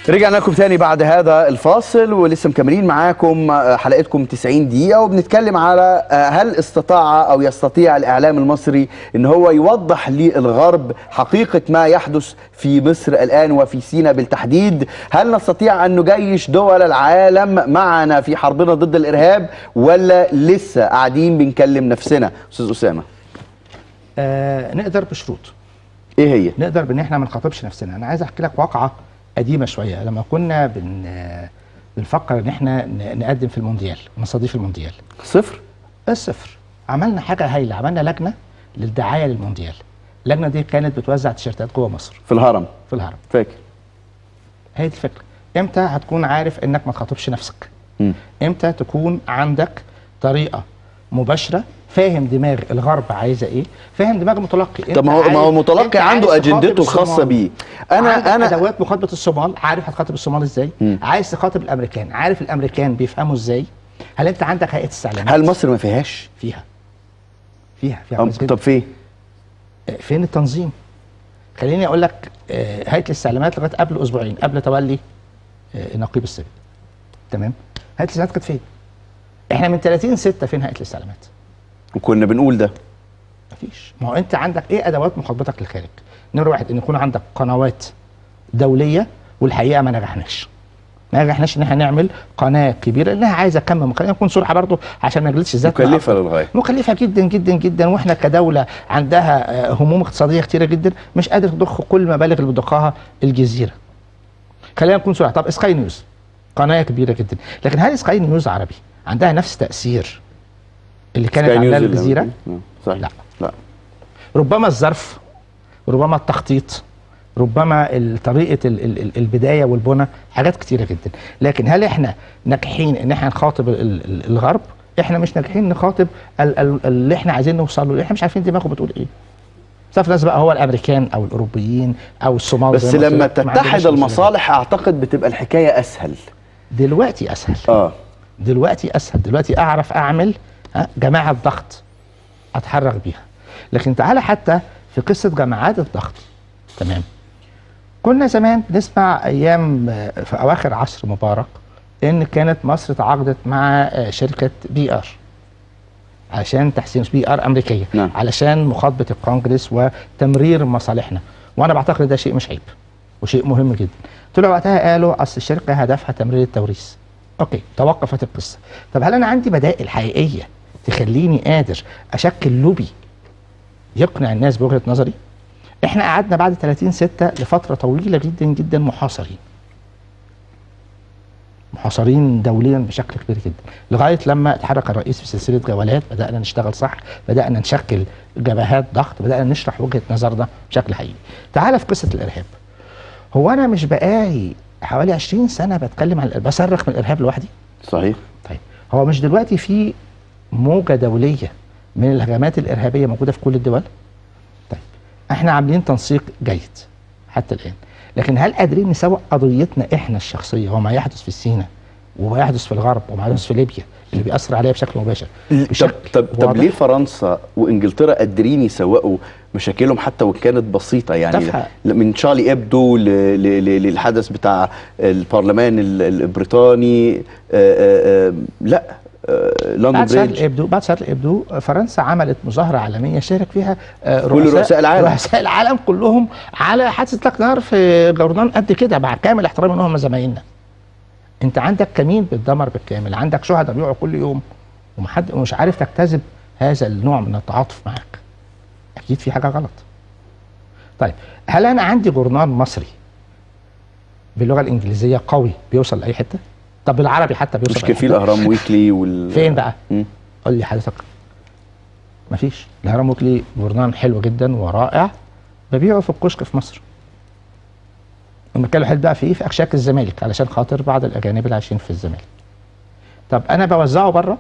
رجعنا لكم تاني بعد هذا الفاصل ولسه مكملين معاكم حلقتكم 90 دقيقة وبنتكلم على هل استطاع أو يستطيع الإعلام المصري أن هو يوضح للغرب حقيقة ما يحدث في مصر الآن وفي سيناء بالتحديد هل نستطيع أن نجيش دول العالم معنا في حربنا ضد الإرهاب ولا لسه قاعدين بنكلم نفسنا أستاذ أسامة آه نقدر بشروط إيه هي؟ نقدر بان احنا ما نخاطبش نفسنا انا عايز احكي لك واقعه قديمه شويه لما كنا بن بنفكر ان احنا ن- نقدم في المونديال نستضيف المونديال صفر الصفر عملنا حاجه هايله عملنا لجنه للدعايه للمونديال اللجنه دي كانت بتوزع تيشيرتات جوه مصر في الهرم في الهرم فاكر هي دي الفكره امتى هتكون عارف انك ما تخاطبش نفسك مم. امتى تكون عندك طريقه مباشره فاهم دماغ الغرب عايزه ايه فاهم دماغ المتلقي طب ما هو أنت ما هو عايز- المتلقي أنت عنده عايز تخاطب اجندته الخاصه الصومال. بيه انا انا انا ادوات مخاطبه الصومال عارف هتخاطب الصومال ازاي مم. عايز تخاطب الامريكان عارف الامريكان بيفهموا ازاي هل انت عندك هيئه استعلامات هل مصر ما فيهاش؟ فيها فيها فيها أم- كويس جدا. طب فين؟ آه، فين التنظيم خليني اقول لك آه، هيئه الاستعلامات لغايه قبل اسبوعين قبل تولي آه، نقيب السبت تمام هيئه الاستعلامات كانت فين احنا من 30 6 فين هيئه الاستعلامات وكنا بنقول ده مفيش ما هو انت عندك ايه ادوات مخاطبتك للخارج نمره واحد ان يكون عندك قنوات دوليه والحقيقه ما نجحناش ما نجحناش ان احنا نعمل قناه كبيره لانها عايزه كم خلينا نكون صراحه برضو عشان ما نجلدش ذاتنا مكلفه أكتر. للغايه مكلفه جدا جدا جدا واحنا كدوله عندها آه، هموم اقتصاديه كتيره جدا مش قادر تضخ كل المبالغ اللي بتضخها الجزيره خلينا نكون صراحه طب سكاي نيوز قناه كبيره جدا لكن هل سكاي نيوز عربي عندها نفس تاثير اللي كانت سكاي عاملاه نيوز اللي- الجزيره آه، صح لا. لا ربما الظرف ربما التخطيط ربما ال- طريقه ال- ال- ال- البدايه والبنى حاجات كتيره جدا لكن هل احنا ناجحين ان احنا نخاطب ال- ال- الغرب احنا مش ناجحين نخاطب ال- ال- اللي احنا عايزين نوصل له احنا مش عارفين دماغه بتقول ايه صف ناس بقى هو الامريكان او الاوروبيين او الصومال بس زي ما قلت لما لك، ما عندناش تتحد مشكلة. المصالح اعتقد بتبقى الحكايه اسهل دلوقتي اسهل اه دلوقتي اسهل دلوقتي اعرف اعمل ها، جماعه ضغط اتحرك بيها لكن تعالى حتى في قصه جماعات الضغط تمام كنا زمان بنسمع ايام آه، في اواخر عصر مبارك ان كانت مصر تعاقدت مع آه، شركه بي ار عشان تحسين بي ار امريكيه نعم. علشان مخاطبه الكونجرس وتمرير مصالحنا وانا بعتقد ده شيء مش عيب وشيء مهم جدا طلعوا وقتها قالوا اصل الشركه هدفها تمرير التوريث اوكي توقفت القصه طب هل انا عندي بدائل حقيقيه تخليني قادر اشكل لوبي يقنع الناس بوجهه نظري احنا قعدنا بعد 30 6 لفتره طويله جدا جدا محاصرين محاصرين دوليا بشكل كبير جدا لغايه لما اتحرك الرئيس في سلسله جولات بدانا نشتغل صح بدانا نشكل جبهات ضغط بدانا نشرح وجهه نظرنا بشكل حقيقي تعال في قصه الارهاب هو انا مش بقالي حوالي 20 سنه بتكلم عن بصرخ من الارهاب لوحدي صحيح طيب هو مش دلوقتي في موجة دولية من الهجمات الإرهابية موجودة في كل الدول؟ طيب احنا عاملين تنسيق جيد حتى الآن لكن هل قادرين نسوق قضيتنا احنا الشخصية وما يحدث في سيناء وما يحدث في الغرب وما يحدث في ليبيا اللي بيأثر عليها بشكل مباشر طب بشكل طب طب واضح؟ ليه فرنسا وانجلترا قادرين يسوقوا مشاكلهم حتى وان كانت بسيطه يعني تافهة. من شارلي ابدو ل- ل- ل- للحدث بتاع البرلمان ال- البريطاني آه، آه، آه، لا آه، لندن بعد شهر بريدج الابدو بعد شهر الابدو فرنسا عملت مظاهره عالميه شارك فيها آه، كل رؤساء العالم. رؤساء العالم كلهم على حادثه اطلاق نار في جردان قد كده مع كامل احترامي ان هم زمايلنا انت عندك كمين بيتدمر بالكامل عندك شهداء بيقعوا كل يوم ومحد مش عارف تجتذب هذا النوع من التعاطف معك اكيد في حاجه غلط طيب هل انا عندي جورنال مصري باللغه الانجليزيه قوي بيوصل لاي حته طب بالعربي حتى بيوصل مش لأي كان في حتة؟ الاهرام ويكلي وال فين بقى مم. قول لي حضرتك مفيش الهرم وكلي جورنان حلو جدا ورائع ببيعه في الكشك في مصر المكان الوحيد بقى فيه في اكشاك الزمالك علشان خاطر بعض الاجانب اللي عايشين في الزمالك طب انا بوزعه بره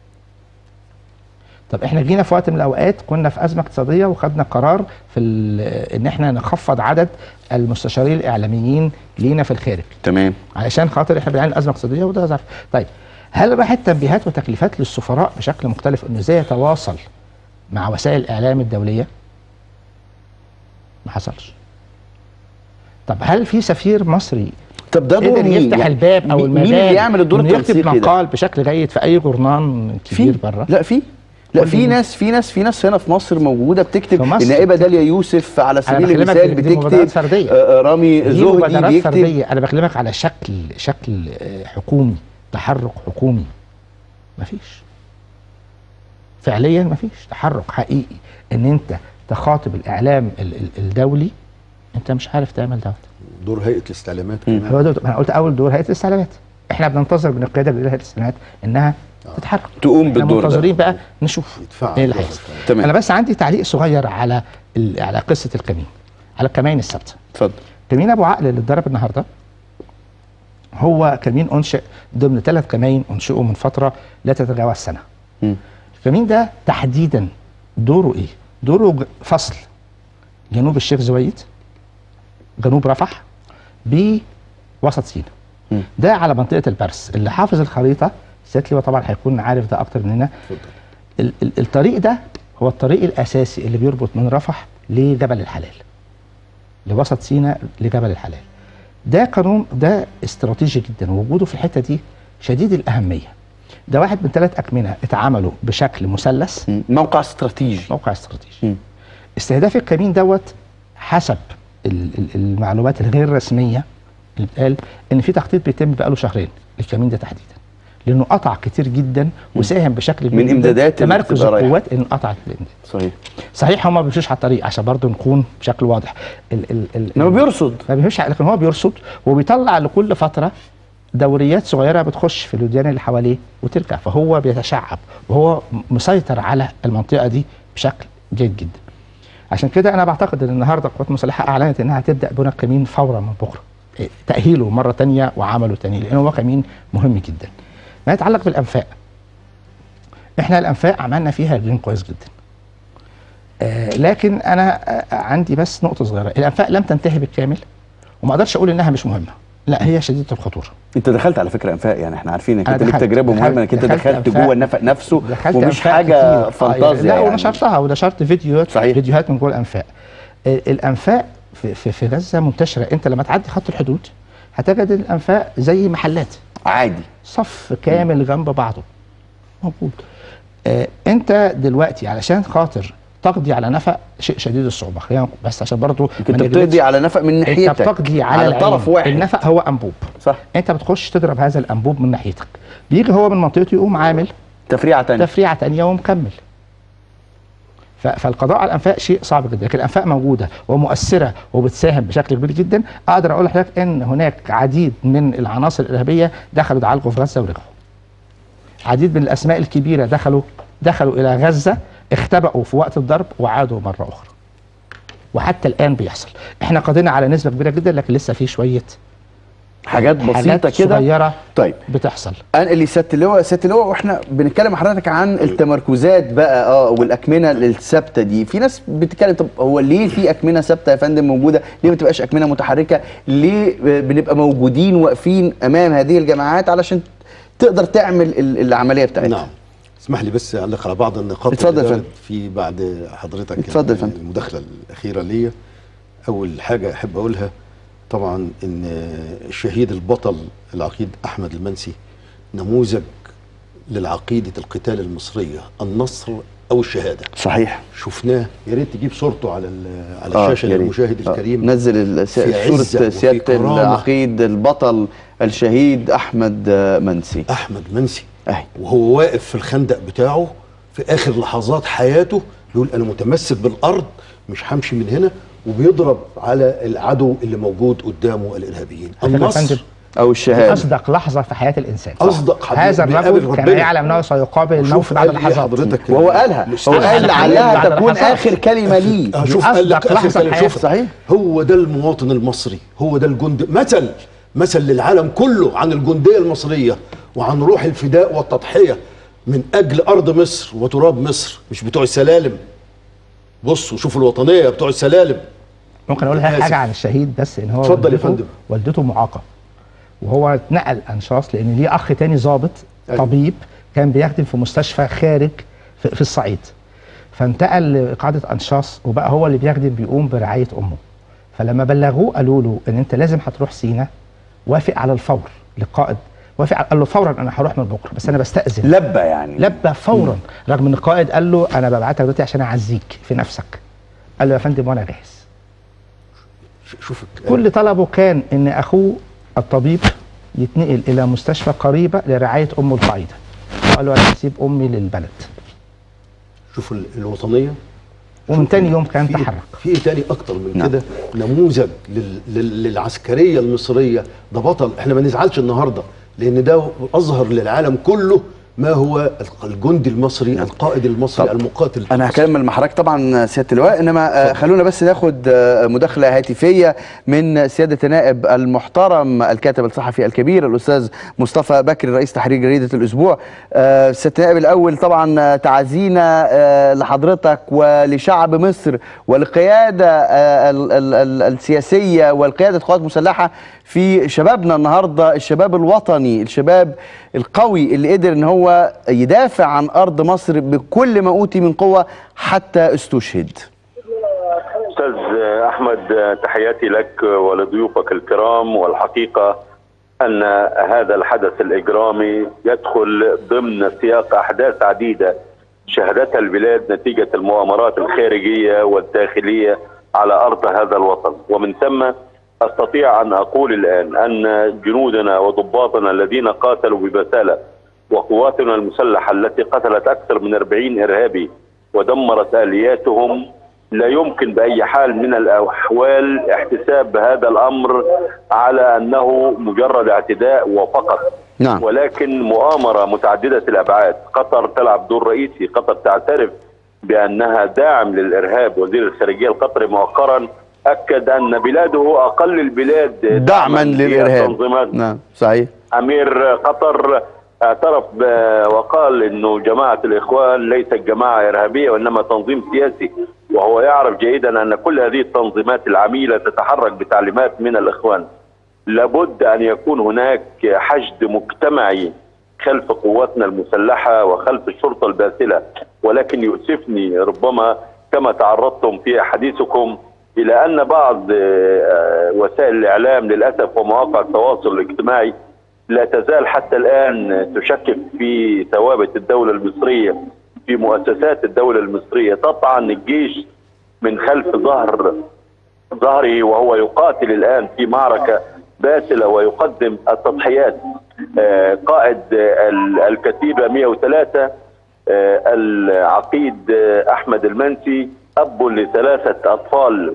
طب احنا جينا في وقت من الاوقات كنا في ازمه اقتصاديه وخدنا قرار في ال- ان احنا نخفض عدد المستشارين الاعلاميين لينا في الخارج تمام علشان خاطر احنا بنعمل ازمه اقتصاديه وده ظرف طيب هل راحت تنبيهات وتكليفات للسفراء بشكل مختلف انه ازاي يتواصل مع وسائل الاعلام الدوليه ما حصلش طب هل في سفير مصري طب ده دور قدر مين يفتح يعني الباب او مين- المجال مين اللي يعمل الدور إنه يكتب التنسيقي ده مقال بشكل جيد في اي جورنان كبير بره لا في لا قول في لي. ناس في ناس في ناس هنا في مصر موجوده بتكتب في مصر النائبه داليا يوسف على سبيل بكلمك المثال دي- دي مبادرات بتكتب فردية. آه، آه، رامي دي زهدي مبادرات بيكتب فرديه انا بكلمك على شكل شكل آه، حكومي تحرك حكومي مفيش فعليا مفيش تحرك حقيقي ان انت تخاطب الاعلام ال- ال- الدولي انت مش عارف تعمل دوت دور هيئه الاستعلامات كمان هو ده انا قلت اول دور هيئه الاستعلامات احنا بننتظر من القياده الجديده هيئه الاستعلامات انها تتحرك تقوم احنا بالدور ده. منتظرين بقى نشوف يتفعل ايه اللي دور هيحصل تمام. انا بس عندي تعليق صغير على ال- على قصه الكمين على الكمائن الثابته اتفضل كمين ابو عقل اللي اتضرب النهارده هو كمين انشئ ضمن ثلاث كمائن انشئوا من فتره لا تتجاوز سنه مم. الكمين ده تحديدا دوره ايه دوره ج- فصل جنوب الشيخ زويد جنوب رفح بوسط سيناء مم. ده على منطقه البرس اللي حافظ الخريطه سيادة لواء طبعا هيكون عارف ده اكتر مننا ال- ال- الطريق ده هو الطريق الاساسي اللي بيربط من رفح لجبل الحلال لوسط سيناء لجبل الحلال ده قانون ده استراتيجي جدا ووجوده في الحته دي شديد الاهميه ده واحد من ثلاث اكمنه اتعملوا بشكل مثلث مم. موقع استراتيجي موقع استراتيجي مم. استهداف الكمين دوت حسب ال- ال- المعلومات الغير رسميه اللي بتقال ان في تخطيط بيتم بقاله شهرين للكمين ده تحديدا لانه قطع كتير جدا وساهم بشكل كبير من جداً إمدادات اللي تمركز بتبقى رايحة. القوات ان قطعت الامداد صحيح صحيح هم ما بيمشوش على الطريق عشان برضه نكون بشكل واضح ال ال ال انما بيرصد ما بيمشيش لكن هو بيرصد وبيطلع لكل فتره دوريات صغيره بتخش في الوديان اللي حواليه وترجع فهو بيتشعب وهو مسيطر على المنطقه دي بشكل جيد جدا عشان كده انا بعتقد ان النهارده القوات المسلحه اعلنت انها هتبدا بناء كمين فورا من بكره إيه، تاهيله مره تانية وعمله تاني لانه هو كمين مهم جدا ما يتعلق بالانفاق احنا الانفاق عملنا فيها جين كويس جدا آه لكن انا آه عندي بس نقطه صغيره الانفاق لم تنتهي بالكامل وما اقدرش اقول انها مش مهمه لا هي شديده الخطوره انت دخلت على فكره انفاق يعني احنا عارفين انك أنا انت ليك دخلت- تجربه مهمه انك انت دخلت دخلت أنفاق. جوه النفق نفسه دخلت ومش أنفاق حاجه كتير. فانتازيا لا يعني ونشرتها ونشرت فيديوهات صحيح. فيديوهات من جوه الانفاق ال- الانفاق في, في, في غزه منتشره انت لما تعدي خط الحدود هتجد الانفاق زي محلات عادي صف كامل جنب بعضه موجود آه انت دلوقتي علشان خاطر تقضي على نفق شيء شديد الصعوبه خلينا بس عشان برضو انت ما نجلدش. بتقضي على نفق من انت ناحيتك بتقضي على, على العين. طرف واحد النفق هو انبوب صح انت بتخش تضرب هذا الانبوب من ناحيتك بيجي هو من منطقته يقوم عامل تفريعه تانية تفريعه تانية ومكمل ف- فالقضاء على الانفاق شيء صعب جدا لكن الانفاق موجوده ومؤثره وبتساهم بشكل كبير جدا اقدر اقول لحضرتك ان هناك عديد من العناصر الارهابيه دخلوا تعالجوا في غزه ورجعوا عديد من الاسماء الكبيره دخلوا دخلوا الى غزه اختبأوا في وقت الضرب وعادوا مره اخرى وحتى الان بيحصل احنا قضينا على نسبه كبيره جدا لكن لسه في شويه حاجات بسيطه حاجات كده صغيره طيب بتحصل انا اللي سياده اللواء سياده اللواء واحنا بنتكلم مع حضرتك عن التمركزات بقى اه والاكمنه الثابته دي في ناس بتتكلم طب هو ليه في اكمنه ثابته يا فندم موجوده ليه ما تبقاش اكمنه متحركه ليه بنبقى موجودين واقفين امام هذه الجماعات علشان تقدر تعمل ال- العمليه بتاعتها نعم اسمح لي بس اعلق على بعض النقاط اتفضل اللي يا دارت في بعد حضرتك اتفضل يا فندم. المداخله الاخيره ليا اول حاجه احب اقولها طبعا ان الشهيد البطل العقيد احمد المنسي نموذج للعقيده القتال المصريه النصر او الشهاده صحيح شفناه يا ريت تجيب صورته على ال- على آه، الشاشه يا ريت. للمشاهد آه، الكريم نزل ال- س- في عزة صوره وفي سياده كرامة. العقيد البطل الشهيد احمد آه، منسي احمد منسي اهي وهو واقف في الخندق بتاعه في اخر لحظات حياته بيقول انا متمسك بالارض مش همشي من هنا وبيضرب على العدو اللي موجود قدامه الارهابيين على فكرة يا فندم، النصر او دي الشهاده اصدق لحظه في حياه الانسان أصدق حديث هذا بيقابل الرجل كان ربنا. يعلم انه سيقابل الموت شوف بعد قال إيه لحظات حضرتك وهو قالها هو قال بعد لعلها تكون لحظات. اخر كلمه ليه آه، دي شوف قال لك أصدق آخر لحظة كلام، في شوف حياته. صحيح هو ده المواطن المصري هو ده الجند مثل مثل للعالم كله عن الجنديه المصريه وعن روح الفداء والتضحيه من اجل ارض مصر وتراب مصر مش بتوع السلالم بصوا شوفوا الوطنيه بتوع السلالم ممكن اقول لك آسف. حاجه عن الشهيد بس ان هو اتفضل يا والدته- فندم. والدته معاقه وهو اتنقل انشاص لان ليه اخ تاني ضابط أيوة. طبيب كان بيخدم في مستشفى خارج في, في الصعيد فانتقل لقاعده انشاص وبقى هو اللي بيخدم بيقوم برعايه امه فلما بلغوه قالوا له ان انت لازم هتروح سينا وافق على الفور للقائد وافق على- قال له فورا انا هروح من بكره بس انا بستاذن لبى يعني لبى فورا رغم ان القائد قال له انا ببعتك دلوقتي عشان اعزيك في نفسك قال له يا فندم وانا جاهز ش- شوف كل طلبه كان ان اخوه الطبيب يتنقل الى مستشفى قريبه لرعايه امه القاعده قال له انا هسيب امي للبلد شوف ال- الوطنيه ومن تاني يوم كان في تحرك في ايه تاني اكتر من نعم. كده نموذج لل لل للعسكريه المصريه ده بطل احنا ما نزعلش النهارده لان ده اظهر للعالم كله ما هو الجندي المصري القائد المصري طب المقاتل انا المصري. هكمل مع حضرتك طبعا سياده اللواء انما آه، خلونا بس ناخد آه، مداخله هاتفيه من سياده النائب المحترم الكاتب الصحفي الكبير الاستاذ مصطفى بكري رئيس تحرير جريده الاسبوع آه، سياده النائب الاول طبعا آه، تعازينا آه، لحضرتك ولشعب مصر والقياده آه، ال- ال- ال- السياسيه والقياده القوات المسلحه في شبابنا النهارده الشباب الوطني الشباب القوي اللي قدر ان هو يدافع عن ارض مصر بكل ما اوتي من قوه حتى استشهد استاذ احمد تحياتي لك ولضيوفك الكرام والحقيقه ان هذا الحدث الاجرامي يدخل ضمن سياق احداث عديده شهدتها البلاد نتيجه المؤامرات الخارجيه والداخليه على ارض هذا الوطن ومن ثم استطيع ان اقول الان ان جنودنا وضباطنا الذين قاتلوا ببساله وقواتنا المسلحه التي قتلت اكثر من 40 ارهابي ودمرت الياتهم لا يمكن باي حال من الاحوال احتساب هذا الامر على انه مجرد اعتداء وفقط نعم ولكن مؤامره متعدده الابعاد قطر تلعب دور رئيسي قطر تعترف بانها داعم للارهاب وزير الخارجيه القطري مؤخرا اكد ان بلاده اقل البلاد دعما في للارهاب التنظيمات نعم صحيح امير قطر اعترف ب- وقال انه جماعه الاخوان ليست جماعه ارهابيه وانما تنظيم سياسي وهو يعرف جيدا ان كل هذه التنظيمات العميله تتحرك بتعليمات من الاخوان لابد ان يكون هناك حشد مجتمعي خلف قواتنا المسلحه وخلف الشرطه الباسله ولكن يؤسفني ربما كما تعرضتم في حديثكم الى ان بعض آه، وسائل الاعلام للاسف ومواقع التواصل الاجتماعي لا تزال حتى الان تشكك في ثوابت الدوله المصريه في مؤسسات الدوله المصريه تطعن الجيش من خلف ظهر ظهره وهو يقاتل الان في معركه باسله ويقدم التضحيات آه، قائد آه، ال- الكتيبه 103 آه، العقيد آه، احمد المنسي اب لثلاثه اطفال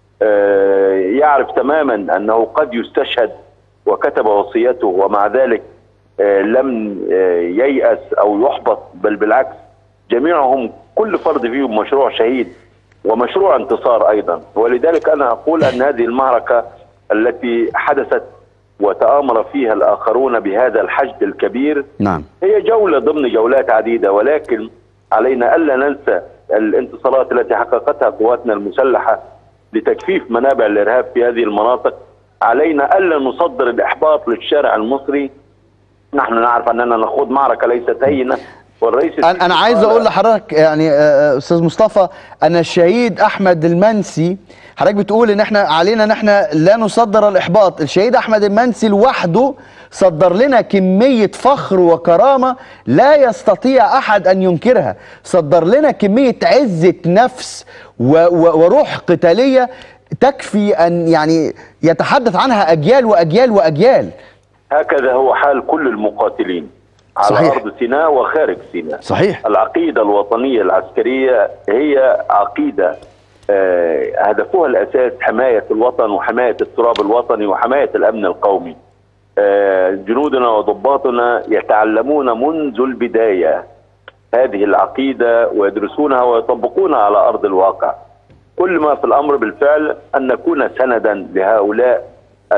آه، يعرف تماما انه قد يستشهد وكتب وصيته ومع ذلك آه، لم آه، ييأس او يحبط بل بالعكس جميعهم كل فرد فيهم مشروع شهيد ومشروع انتصار ايضا ولذلك انا اقول ان هذه المعركه التي حدثت وتآمر فيها الاخرون بهذا الحشد الكبير نعم هي جولة ضمن جولات عديدة ولكن علينا ألا ننسى الانتصارات التي حققتها قواتنا المسلحة لتكفيف منابع الإرهاب في هذه المناطق علينا ألا نصدر الإحباط للشارع المصري نحن نعرف أننا نخوض معركة ليست هينة والرئيس انا انا عايز قال- اقول لحضرتك يعني آه، آه، استاذ مصطفى ان الشهيد احمد المنسي حضرتك بتقول ان احنا علينا ان احنا لا نصدر الاحباط الشهيد احمد المنسي لوحده صدر لنا كميه فخر وكرامه لا يستطيع احد ان ينكرها صدر لنا كميه عزه نفس و و وروح قتاليه تكفي ان يعني يتحدث عنها اجيال واجيال واجيال هكذا هو حال كل المقاتلين على صحيح. أرض سيناء وخارج سيناء صحيح العقيدة الوطنية العسكرية هي عقيدة آه، هدفها الأساس حماية الوطن وحماية التراب الوطني وحماية الأمن القومي آه، جنودنا وضباطنا يتعلمون منذ البداية هذه العقيدة ويدرسونها ويطبقونها على أرض الواقع كل ما في الأمر بالفعل أن نكون سندا لهؤلاء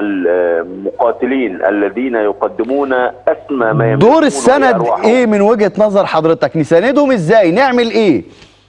المقاتلين الذين يقدمون أسمى ما يملكون دور وهي السند أرواحهم. ايه من وجهه نظر حضرتك نساندهم ازاي نعمل ايه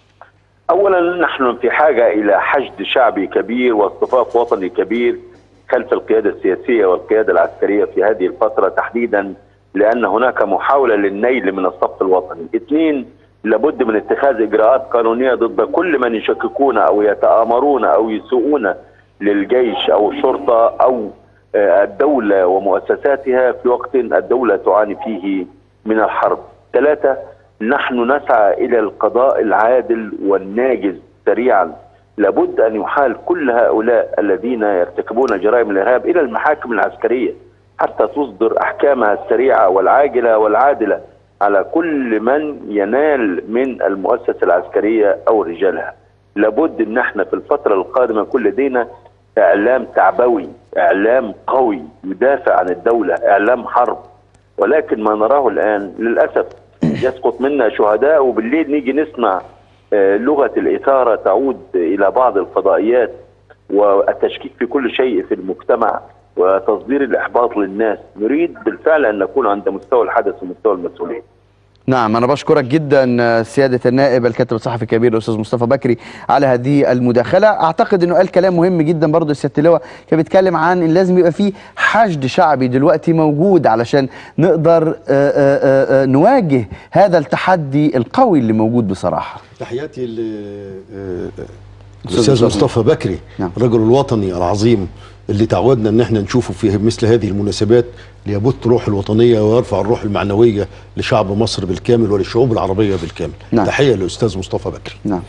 اولا نحن في حاجه الى حشد شعبي كبير واصطفاف وطني كبير خلف القياده السياسيه والقياده العسكريه في هذه الفتره تحديدا لان هناك محاوله للنيل من الصف الوطني. اثنين لابد من اتخاذ اجراءات قانونيه ضد كل من يشككون او يتآمرون او يسوءون للجيش او الشرطه او آه، الدولة ومؤسساتها في وقت الدولة تعاني فيه من الحرب ثلاثة نحن نسعى إلى القضاء العادل والناجز سريعا لابد أن يحال كل هؤلاء الذين يرتكبون جرائم الإرهاب إلى المحاكم العسكرية حتى تصدر أحكامها السريعة والعاجلة والعادلة على كل من ينال من المؤسسة العسكرية أو رجالها لابد أن احنا في الفترة القادمة يكون لدينا إعلام تعبوي إعلام قوي يدافع عن الدولة إعلام حرب ولكن ما نراه الآن للأسف يسقط منا شهداء وبالليل نيجي نسمع آه، لغة الإثارة تعود إلى بعض الفضائيات والتشكيك في كل شيء في المجتمع وتصدير الإحباط للناس نريد بالفعل أن نكون عند مستوى الحدث ومستوى المسؤولين نعم أنا بشكرك جدا سيادة النائب الكاتب الصحفي الكبير الأستاذ مصطفى بكري على هذه المداخلة أعتقد أنه قال كلام مهم جدا برضه سيادة اللواء كان بيتكلم عن أن لازم يبقى في حشد شعبي دلوقتي موجود علشان نقدر آه، آه، آه، نواجه هذا التحدي القوي اللي موجود بصراحة تحياتي ل- آه، أستاذ الاستاذ مصطفى. مصطفى بكري نعم. الرجل الوطني العظيم اللي تعودنا ان احنا نشوفه في مثل هذه المناسبات ليبث روح الوطنيه ويرفع الروح المعنويه لشعب مصر بالكامل وللشعوب العربيه بالكامل نعم. تحيه للاستاذ مصطفى بكري نعم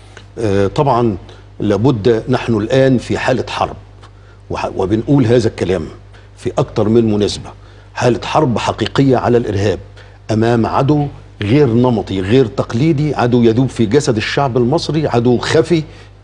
آه، طبعا لابد نحن الآن في حالة حرب وح- وبنقول هذا الكلام في أكثر من مناسبة حالة حرب حقيقية على الإرهاب أمام عدو غير نمطي غير تقليدي عدو يذوب في جسد الشعب المصري عدو خفي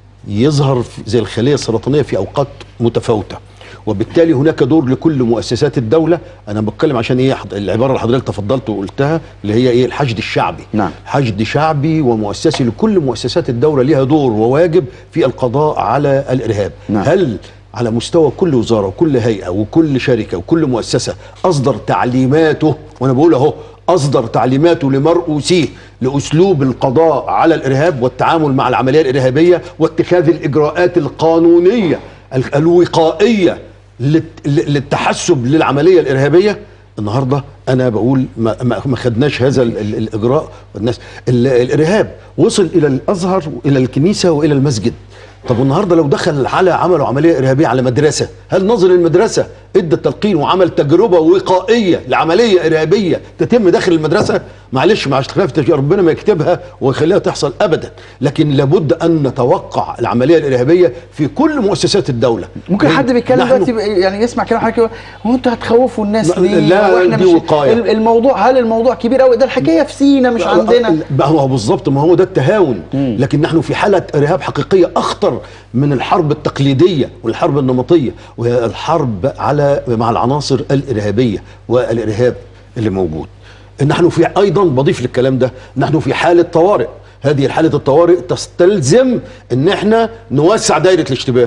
يظهر في- زي الخلية السرطانية في أوقات متفاوتة وبالتالي هناك دور لكل مؤسسات الدولة أنا بتكلم عشان إيه حض- العبارة اللي حضرتك تفضلت وقلتها اللي هي إيه الحشد الشعبي نعم. حشد شعبي ومؤسسي لكل مؤسسات الدولة لها دور وواجب في القضاء على الإرهاب نعم. هل على مستوى كل وزارة وكل هيئة وكل شركة وكل مؤسسة أصدر تعليماته وأنا بقول أهو أصدر تعليماته لمرؤوسيه لأسلوب القضاء على الإرهاب والتعامل مع العملية الإرهابية واتخاذ الإجراءات القانونية ال- الوقائية للت- ل- للتحسب للعملية الإرهابية النهارده انا بقول ما ما ما خدناش هذا ال ال الاجراء والناس ال الارهاب وصل الى الازهر والى الكنيسه والى المسجد طب والنهارده لو دخل على عملوا عمليه ارهابيه على مدرسه هل ناظر المدرسه ادى التلقين وعمل تجربه وقائيه لعمليه ارهابيه تتم داخل المدرسه معلش مع اختلاف التشريع ربنا ما يكتبها ويخليها تحصل ابدا لكن لابد ان نتوقع العمليه الارهابيه في كل مؤسسات الدوله ممكن حد بيتكلم نحن- دلوقتي بقى- يعني يسمع كلام حضرتك يقول، هو انتوا هتخوفوا الناس لا- ليه؟ لا، واحنا دي مش وقاية. ال- الموضوع هل الموضوع كبير قوي ده الحكايه في سينا مش عندنا بقى هو بالظبط ما هو ده التهاون لكن نحن في حاله ارهاب حقيقيه اخطر من الحرب التقليديه والحرب النمطيه وهي الحرب على مع العناصر الارهابيه والارهاب اللي موجود نحن في ايضا بضيف للكلام ده نحن في حاله طوارئ هذه حاله الطوارئ تستلزم ان احنا نوسع دايره الاشتباه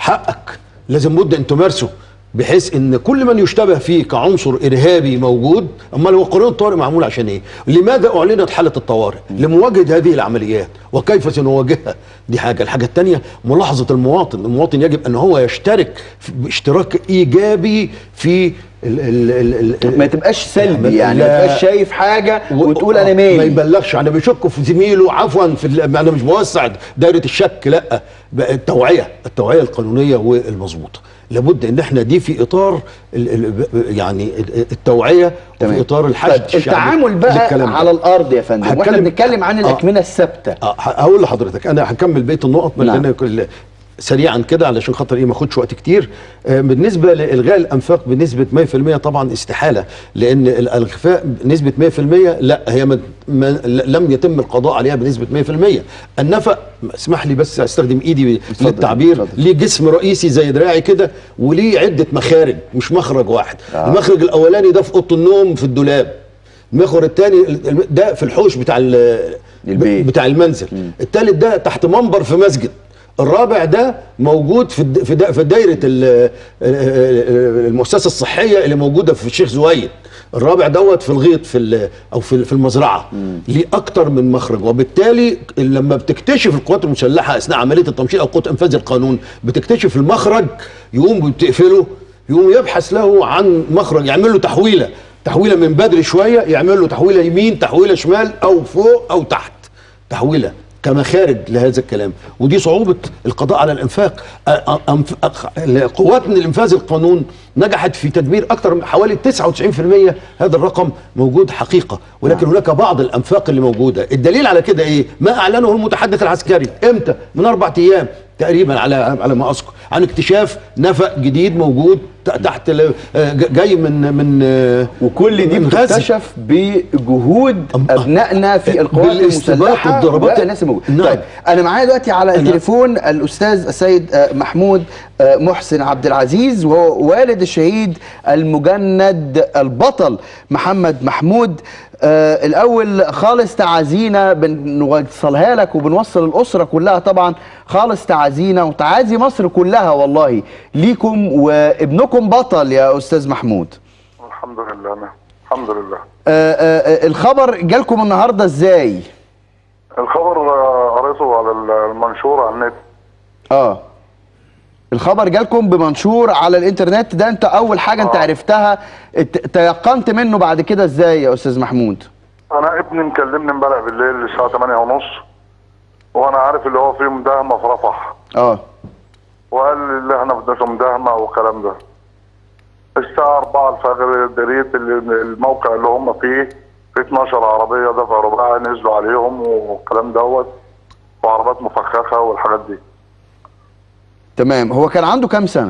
حقك لازم مده ان تمارسه بحيث ان كل من يشتبه فيه كعنصر ارهابي موجود امال هو قانون الطوارئ معمول عشان ايه؟ لماذا اعلنت حاله الطوارئ؟ لمواجهه هذه العمليات وكيف سنواجهها؟ دي حاجه، الحاجه الثانيه ملاحظه المواطن، المواطن يجب ان هو يشترك في- باشتراك ايجابي في ال ال ال ال ما تبقاش سلبي يعني ما لا. تبقاش شايف حاجه و- وتقول انا ما مالي يبلغش انا بيشك في زميله عفوا في ال- انا مش بوسع دايره الشك لا بقى التوعيه التوعيه القانونيه والمظبوطه لابد ان احنا دي في اطار ال ال يعني التوعيه تمام. وفي اطار الحشد طيب التعامل بقى للكلام ده. على الارض يا فندم واحنا هتكلم- بنتكلم عن آه. الاكمنه الثابته اه ه- هقول لحضرتك انا هكمل بقيه النقط نعم. لان كل سريعا كده علشان خاطر ايه ما اخدش وقت كتير آه، بالنسبه لالغاء الانفاق بنسبه 100% طبعا استحاله لان الالغاء بنسبه 100% لا هي ما ما لم يتم القضاء عليها بنسبه 100% النفق اسمح لي بس استخدم ايدي اتفضل، للتعبير اتفضل. ليه جسم رئيسي زي دراعي كده وليه عده مخارج مش مخرج واحد آه. المخرج الاولاني ده في اوضه النوم في الدولاب المخرج الثاني ده في الحوش بتاع ال- البيت. بتاع المنزل الثالث ده تحت منبر في مسجد الرابع ده موجود في الد- في دا- في دايره ال- المؤسسه الصحيه اللي موجوده في الشيخ زويد الرابع دوت في الغيط في ال- او في في المزرعه ليه اكتر من مخرج وبالتالي لما بتكتشف القوات المسلحه اثناء عمليه التمشيط او قوه انفاذ القانون بتكتشف المخرج يقوم بتقفله يقوم يبحث له عن مخرج يعمل له تحويله تحويله من بدري شويه يعمل له تحويله يمين تحويله شمال او فوق او تحت تحويله كمخارج لهذا الكلام ودي صعوبه القضاء على الانفاق أ- أ- أنف- أخ- قوات من الانفاذ القانون نجحت في تدمير اكثر من حوالي 99% هذا الرقم موجود حقيقه ولكن هناك بعض الانفاق اللي موجوده الدليل على كده ايه ما اعلنه المتحدث العسكري امتى من اربع ايام تقريبا على على ما اذكر عن اكتشاف نفق جديد موجود ت- تحت ال- آه، ج- جاي من من آه، وكل دي من غزة. بتكتشف بجهود أم- ابنائنا في القوات بالاستباق المسلحه والضربات. والناس الموجوده نعم. طيب انا معايا دلوقتي على نعم. التليفون الاستاذ السيد آه، محمود آه، محسن عبد العزيز وهو والد الشهيد المجند البطل محمد محمود آه الاول خالص تعازينا بنوصلها لك وبنوصل الاسره كلها طبعا خالص تعازينا وتعازي مصر كلها والله ليكم وابنكم بطل يا استاذ محمود الحمد لله أنا. الحمد لله آه، آه، آه، الخبر جالكم النهارده ازاي؟ الخبر آه، قريته على المنشور على النت اه الخبر جالكم بمنشور على الانترنت ده انت اول حاجه انت آه. عرفتها ات- تيقنت منه بعد كده ازاي يا استاذ محمود؟ انا ابني مكلمني امبارح بالليل الساعه 8 ونص وانا عارف اللي هو فيه مداهمه في رفح اه وقال لي اللي احنا بدنا مداهمه والكلام ده الساعه 4 الفجر دريت ال- الموقع اللي هم فيه في 12 عربيه دفع رباعي نزلوا عليهم والكلام دوت وعربات مفخخه والحاجات دي تمام هو كان عنده كام سنه؟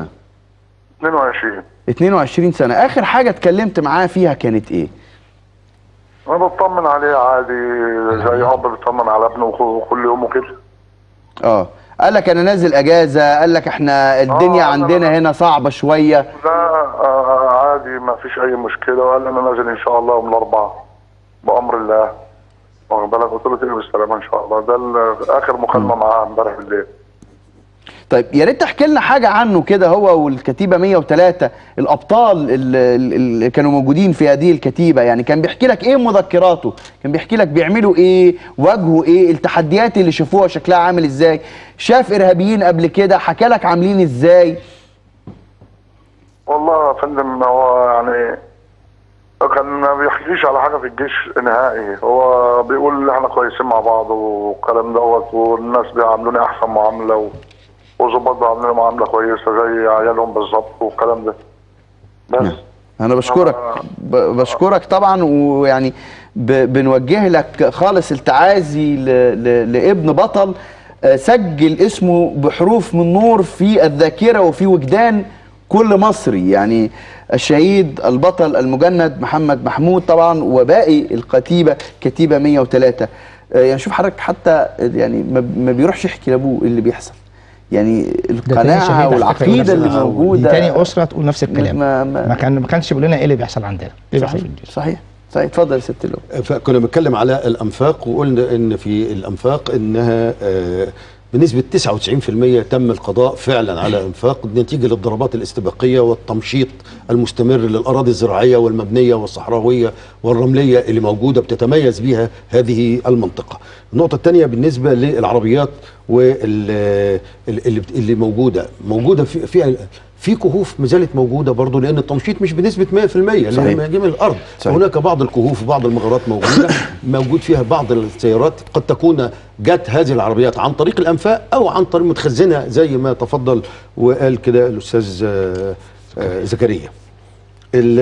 22 22 سنه اخر حاجه اتكلمت معاه فيها كانت ايه؟ انا بطمن عليه عادي زي اب بيطمن على ابنه وخ- كل يوم وكده اه قال لك انا نازل اجازه قال لك احنا الدنيا آه، أنا- عندنا هنا صعبه شويه لا آه، عادي ما فيش اي مشكله وقال لي انا نازل ان شاء الله يوم الاربعاء بامر الله واخد بالك قلت له تيجي بالسلامه ان شاء الله ده ال- اخر مكالمه معاه امبارح بالليل طيب يا ريت تحكي لنا حاجه عنه كده هو والكتيبه 103 الابطال اللي, اللي كانوا موجودين في هذه الكتيبه يعني كان بيحكي لك ايه مذكراته كان بيحكي لك بيعملوا ايه واجهوا ايه التحديات اللي شافوها شكلها عامل ازاي شاف ارهابيين قبل كده حكى لك عاملين ازاي والله يا فندم هو يعني كان ما بيحكيش على حاجه في الجيش نهائي هو بيقول احنا كويسين مع بعض والكلام دوت والناس بيعاملوني احسن معامله و- وظباط بيعاملوني معامله كويسه زي عيالهم بالظبط والكلام ده بس انا بشكرك ب- بشكرك طبعا ويعني ب- بنوجه لك خالص التعازي ل- ل- لابن بطل آه، سجل اسمه بحروف من نور في الذاكره وفي وجدان كل مصري يعني الشهيد البطل المجند محمد محمود طبعا وباقي الكتيبه كتيبه 103 آه، يعني شوف حضرتك حتى يعني ما ما بيروحش يحكي لابوه إيه اللي بيحصل يعني ده تاني القناعه شهيد على فكرة والعقيده يقول اللي نفس الكلام. موجوده دي تاني اسره تقول نفس الكلام ما- ما, ما- كان ما كانش بيقول لنا ايه اللي بيحصل عندنا ايه اللي بيحصل صحيح في الجيش صحيح صحيح اتفضل يا ست اللؤلؤ فكنا بنتكلم على الانفاق وقلنا ان في الانفاق انها آه، بنسبه 99% تم القضاء فعلا على انفاق نتيجه للضربات الاستباقيه والتمشيط المستمر للاراضي الزراعيه والمبنيه والصحراويه والرمليه اللي موجوده بتتميز بها هذه المنطقه. النقطه الثانيه بالنسبه للعربيات واللي اللي موجوده موجوده في فيها في كهوف ما زالت موجوده برضه لان التمشيط مش بنسبه 100% لان صحيح. ما يجي من الارض صحيح. هناك بعض الكهوف وبعض المغارات موجوده موجود فيها بعض السيارات قد تكون جت هذه العربيات عن طريق الانفاق او عن طريق متخزنه زي ما تفضل وقال كده الاستاذ آه، آه، زكريا ال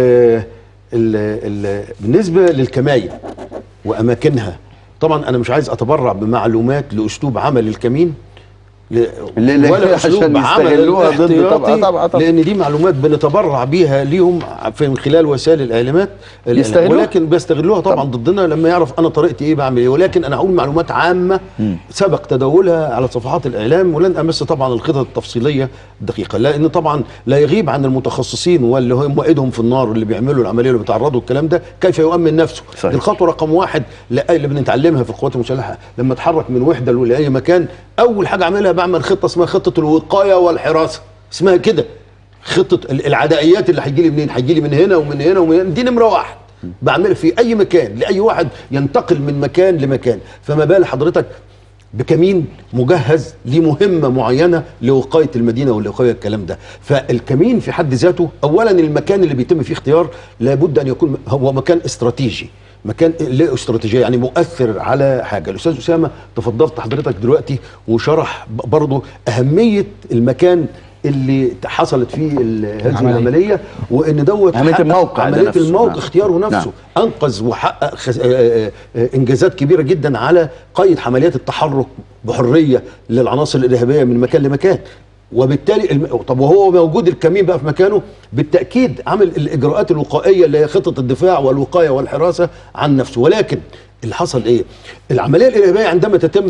ال ال بالنسبه للكماين واماكنها طبعا انا مش عايز اتبرع بمعلومات لاسلوب عمل الكمين ل- ل- ل- ولا عشان اسلوب عمل يستغلوها ضد- الاحتياطي، طبعا- طبعا- طبعا. لان دي معلومات بنتبرع بيها ليهم في من خلال وسائل الاعلامات يستغلوها؟ ولكن بيستغلوها طبعا ضدنا لما يعرف انا طريقتي ايه بعمل ايه ولكن انا هقول معلومات عامه سبق تداولها على صفحات الاعلام ولن امس طبعا الخطط التفصيليه الدقيقه لان طبعا لا يغيب عن المتخصصين واللي هم ايدهم في النار اللي بيعملوا العمليه اللي بيتعرضوا الكلام ده كيف يؤمن نفسه صحيح. الخطوه رقم واحد لا- اللي بنتعلمها في القوات المسلحه لما اتحرك من وحده لاي مكان اول حاجه اعملها بعمل خطه اسمها خطه الوقايه والحراسه اسمها كده خطه ال- العدائيات اللي هيجي لي منين هيجي لي من هنا ومن هنا ومن هنا دي نمره واحد بعملها في اي مكان لاي واحد ينتقل من مكان لمكان فما بال حضرتك بكمين مجهز لمهمه معينه لوقايه المدينه ولوقايه الكلام ده فالكمين في حد ذاته اولا المكان اللي بيتم فيه اختيار لابد ان يكون هو مكان استراتيجي مكان له استراتيجيه يعني مؤثر على حاجه الاستاذ اسامه تفضلت حضرتك دلوقتي وشرح ب- برضه اهميه المكان اللي حصلت فيه ال- هذه العملية. العمليه وان دوت أهمية حقق الموقع ده عمليه نفسه. الموقع نعم. اختياره نفسه انقذ وحقق خس... آه، آه، آه، انجازات كبيره جدا على قيد حمليات التحرك بحريه للعناصر الارهابيه من مكان لمكان وبالتالي الم... طب وهو موجود الكمين بقى في مكانه بالتاكيد عمل الاجراءات الوقائيه اللي هي خطه الدفاع والوقايه والحراسه عن نفسه ولكن اللي حصل ايه؟ العمليه الارهابيه عندما تتم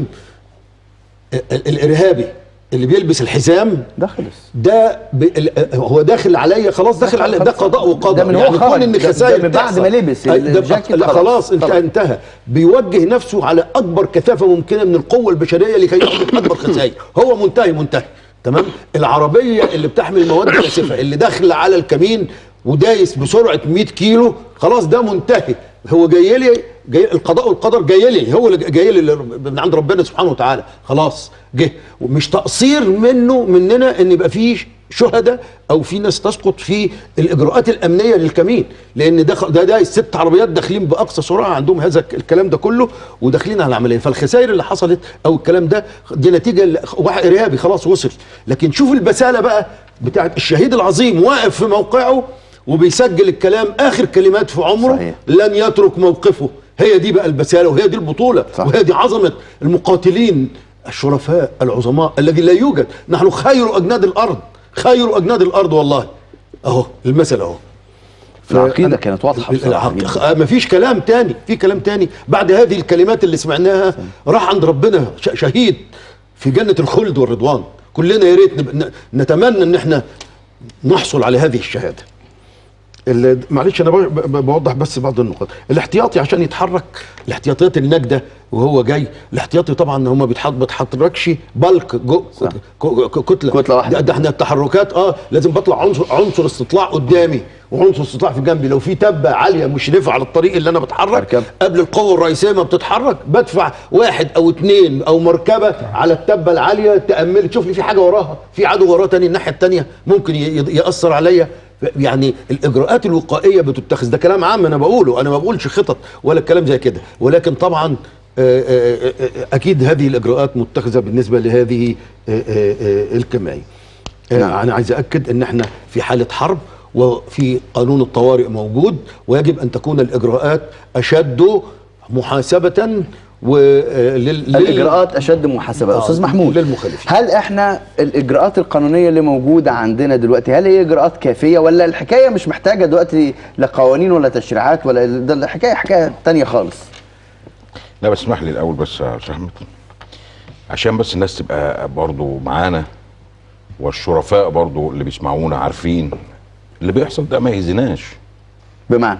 ال- ال- الارهابي اللي بيلبس الحزام ده خلص ده ب... ال- هو داخل عليا خلاص داخل عليا ده قضاء وقدر ده من هو يعني خرج. كون ان ده- ده خسائر من بعد تحصل. ما لبس أي ده الجاكيت لا خلاص. خلاص انت طبعا. انتهى بيوجه نفسه على اكبر كثافه ممكنه من القوه البشريه لكي يحدث اكبر خسائر هو منتهي منتهي تمام العربيه اللي بتحمل المواد الناسفه اللي داخله على الكمين ودايس بسرعه 100 كيلو خلاص ده منتهي هو جاي لي جاي القضاء والقدر جاي لي هو اللي جاي لي من عند ربنا سبحانه وتعالى خلاص جه ومش تقصير منه مننا ان يبقى فيه شهداء او في ناس تسقط في الاجراءات الامنيه للكمين لان ده ده, ده الست عربيات داخلين باقصى سرعه عندهم هذا الكلام ده كله وداخلين على العمليه فالخسائر اللي حصلت او الكلام ده دي نتيجه ل- واحد ارهابي خلاص وصل لكن شوف البساله بقى بتاعت الشهيد العظيم واقف في موقعه وبيسجل الكلام اخر كلمات في عمره صحيح. لن يترك موقفه هي دي بقى البساله وهي دي البطوله صح. وهي دي عظمه المقاتلين الشرفاء العظماء الذي لا يوجد نحن خير اجناد الارض خير اجناد الارض والله اهو المثل اهو العقيده كانت واضحه بصراحة جداً. العق... ما فيش كلام تاني في كلام تاني بعد هذه الكلمات اللي سمعناها راح عند ربنا ش... شهيد في جنة الخلد والرضوان كلنا يا ريت نب... ن- نتمنى ان احنا نحصل على هذه الشهاده ال- معلش انا ب- ب- بوضح بس بعض النقط الاحتياطي عشان يتحرك الاحتياطيات النجده وهو جاي الاحتياطي طبعا هم بيتحط ما بيتحركش بلك جو صح. ك- ك- كتله كتلة واحدة. ده, ده احنا التحركات اه لازم بطلع عنصر عنصر استطلاع قدامي وعنصر استطلاع في جنبي لو في تبه عاليه مشرفه على الطريق اللي انا بتحرك أركب. قبل القوه الرئيسيه ما بتتحرك بدفع واحد او اتنين او مركبه على التبه العاليه تامل تشوف لي في حاجه وراها في عدو وراه تاني الناحيه التانيه ممكن ي- ي- ياثر عليا يعني الاجراءات الوقائيه بتتخذ ده كلام عام انا بقوله انا ما بقولش خطط ولا كلام زي كده ولكن طبعا آه، آه، آه، اكيد هذه الاجراءات متخذه بالنسبه لهذه آه، آه، آه، الكمائن آه، نعم. انا عايز اكد ان احنا في حاله حرب وفي قانون الطوارئ موجود ويجب ان تكون الاجراءات اشد محاسبه ولل الاجراءات اشد محاسبه آه، استاذ محمود للمخالفين. هل احنا الاجراءات القانونيه اللي موجوده عندنا دلوقتي هل هي اجراءات كافيه ولا الحكايه مش محتاجه دلوقتي لا قوانين ولا تشريعات ولا ده الحكايه حكايه تانية خالص لا بس اسمح لي الاول بس يا استاذ احمد عشان بس الناس تبقى برضو معانا والشرفاء برضو اللي بيسمعونا عارفين اللي بيحصل ده ما يهزناش بمعنى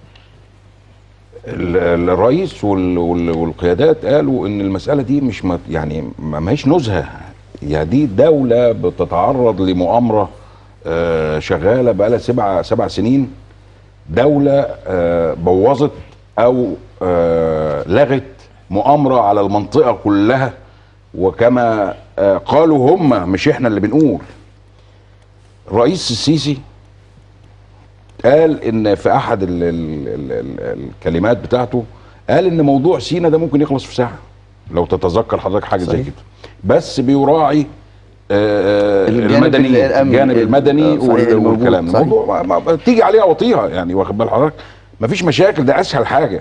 ال- الرئيس وال- وال- والقيادات قالوا ان المساله دي مش مت يعني ما ما هيش نزهه يعني دي دوله بتتعرض لمؤامره آه، شغاله بقالها سبع سبع سنين دوله آه، بوظت او آه، لغت مؤامره على المنطقه كلها وكما آه، قالوا هم مش احنا اللي بنقول الرئيس السيسي قال ان في احد ال ال ال ال الكلمات بتاعته قال ان موضوع سينا ده ممكن يخلص في ساعه لو تتذكر حضرتك حاجه زي صحيح. كده بس بيراعي آه، الجانب المدني الأمني. الجانب المدني آه، صحيح، وال- الموجود. والكلام صحيح. الموضوع ما ما تيجي عليها وطيها يعني واخد بال حضرتك مفيش مشاكل ده اسهل حاجه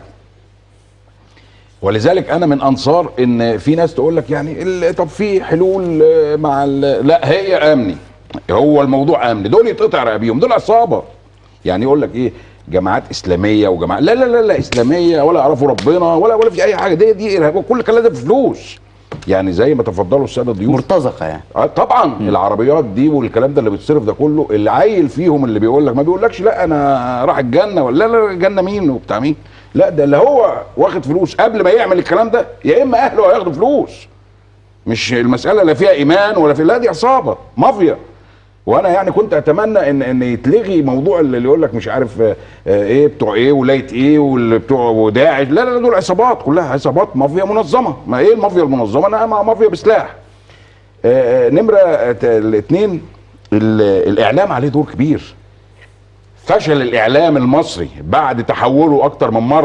ولذلك انا من انصار ان في ناس تقول لك يعني ال- طب في حلول آه، مع ال- لا هي امني هو الموضوع امني دول يتقطع رقابيهم دول عصابه يعني يقول لك ايه جماعات اسلاميه وجماعات لا لا لا لا اسلاميه ولا يعرفوا ربنا ولا ولا في اي حاجه دي دي ارهاب كل الكلام ده بفلوس يعني زي ما تفضلوا الساده الضيوف مرتزقه يعني آه طبعا م. العربيات دي والكلام ده اللي بيتصرف ده كله اللي عايل فيهم اللي بيقول لك ما بيقولكش لا انا راح الجنه ولا لا لا الجنه مين وبتاع مين لا ده اللي هو واخد فلوس قبل ما يعمل الكلام ده يا اما اهله هياخدوا فلوس مش المساله لا فيها ايمان ولا في لا دي عصابه مافيا وانا يعني كنت اتمنى ان ان يتلغي موضوع اللي يقول لك مش عارف آه، آه، ايه بتوع ايه ولايه ايه واللي بتوع وداعش لا لا دول عصابات كلها عصابات مافيا منظمه ما ايه المافيا المنظمه انا مع مافيا بسلاح آه، آه، نمره الاثنين الاعلام عليه دور كبير فشل الاعلام المصري بعد تحوله اكتر من مره